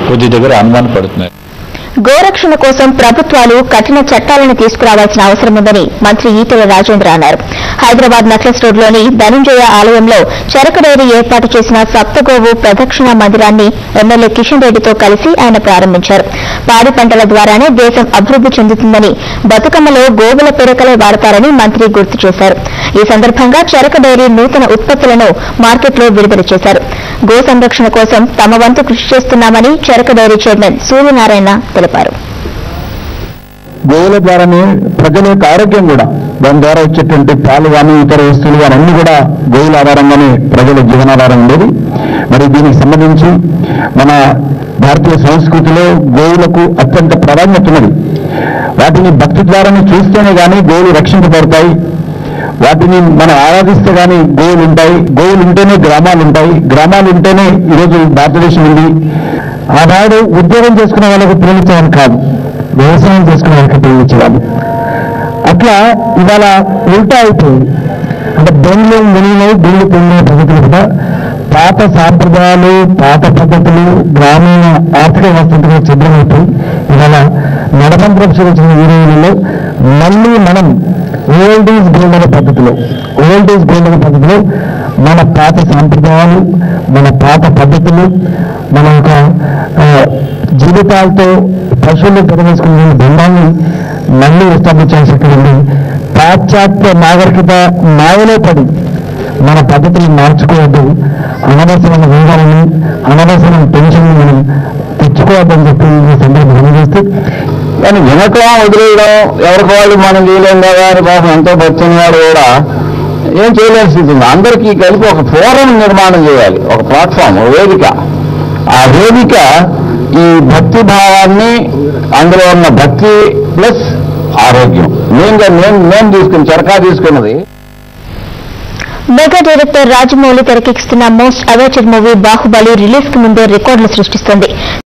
కొద్ది దగ్గర అనుమానం పడుతున్నారు గోరక్షణ కోసం ప్రభుత్వాలు కఠిన చట్టాలను తీసుకురావాల్సిన అవసరం ఉందని మంత్రి ఈటెల రాజేంద్ర అన్నారు హైదరాబాద్ నక్లెస్ రోడ్లోని ధనుంజయ ఆలయంలో చెరకు డైరీ ఏర్పాటు చేసిన సప్తగోవు ప్రదక్షిణ మందిరాన్ని ఎమ్మెల్యే కిషన్ రెడ్డితో కలిసి ఆయన ప్రారంభించారు పాడి పంటల ద్వారానే దేశం అభివృద్ది చెందుతుందని బతుకమ్మలో గోవుల పిరకలే వాడతారని మంత్రి గుర్తు చేశారు ఈ సందర్భంగా చెరకు డైరీ నూతన ఉత్పత్తులను మార్కెట్లో విడుదల చేశారు గో సంరక్షణ కోసం తమ వంతు కృషి చేస్తున్నామని చెరకు డైరీ చైర్మన్ సూర్యనారాయణ తెలిపారు గోవుల ద్వారానే ప్రజల యొక్క ఆరోగ్యం కూడా దాని ద్వారా వచ్చేటువంటి పాలు కానీ ఇతర వస్తువులు కానీ అన్ని కూడా గోవుల ఆధారంగానే ప్రజల జీవనాధారం ఉండేది మరి దీనికి సంబంధించి మన భారతీయ సంస్కృతిలో గోవులకు అత్యంత ప్రాధాన్యత ఉన్నది వాటిని భక్తి ద్వారానే చూస్తేనే కానీ గోవులు రక్షించబడతాయి వాటిని మనం ఆరాధిస్తే కానీ గోవులు ఉంటాయి గోవులు ఉంటేనే గ్రామాలు ఉంటాయి గ్రామాలు ఉంటేనే ఈరోజు భారతదేశం ఉంది ఆనాడు ఉద్యోగం చేసుకునే వాళ్ళకు ప్రేమించేవాళ్ళు కాదు వ్యవసాయం చేసుకునే వాళ్ళకి ప్రేమించేవాళ్ళు అట్లా ఇవాళ ఉల్టా అయిపోయింది అంటే బెండ్లు మునిగినవి గుళ్ళు పొందిన పద్ధతులు కూడా పాత సాంప్రదాయాలు పాత పద్ధతులు గ్రామీణ ఆర్థిక వ్యవస్థ కూడా ఛిద్రమైపోయి ఇవాళ నడమంత్రం సురక్షించిన ఈ రోజులలో మళ్ళీ మనం ఓల్డ్ ఈజ్ గోల్డ్ అనే పద్ధతిలో ఓల్డ్ ఈజ్ గోల్డ్ అనే పద్ధతిలో మన పాత సాంప్రదాయాలు మన పాత పద్ధతులు మన యొక్క ఆ, జీవితాలతో పశువులు పెరవేసుకునే బంధాన్ని మళ్ళీ ఎస్టాబ్లిష్ శక్తి ఉంది పాశ్చాత్య నాగరికత మాయలో పడి మన పద్ధతులను మార్చుకోవద్దు అనవసరమైన వేగాలను అనవసరమైన టెన్షన్ మనం తెచ్చుకోవద్దని చెప్పి ఈ సందర్భం తెలియజేస్తూ కానీ వెనక వదిలేయడం ఎవరికి వాళ్ళు మనం చేయలేం కదా అని పాపం ఎంతో బతికిన వాడు కూడా ఏం చేయలేని స్థితి ఉంది అందరికీ కలిపి ఒక ఫోరం నిర్మాణం చేయాలి ఒక ప్లాట్ఫామ్ ఒక వేదిక ఆ వేదిక ఈ భక్తి భావాన్ని అందులో ఉన్న భక్తి ప్లస్ ఆరోగ్యం మెయిన్గా నేను నేను తీసుకుని చరకా తీసుకున్నది మెగా డైరెక్టర్ రాజమౌళి తెరకెక్కిస్తున్న most awaited movie Baahubali release కు ముందే రికార్డులు సృష్టిస్తోంది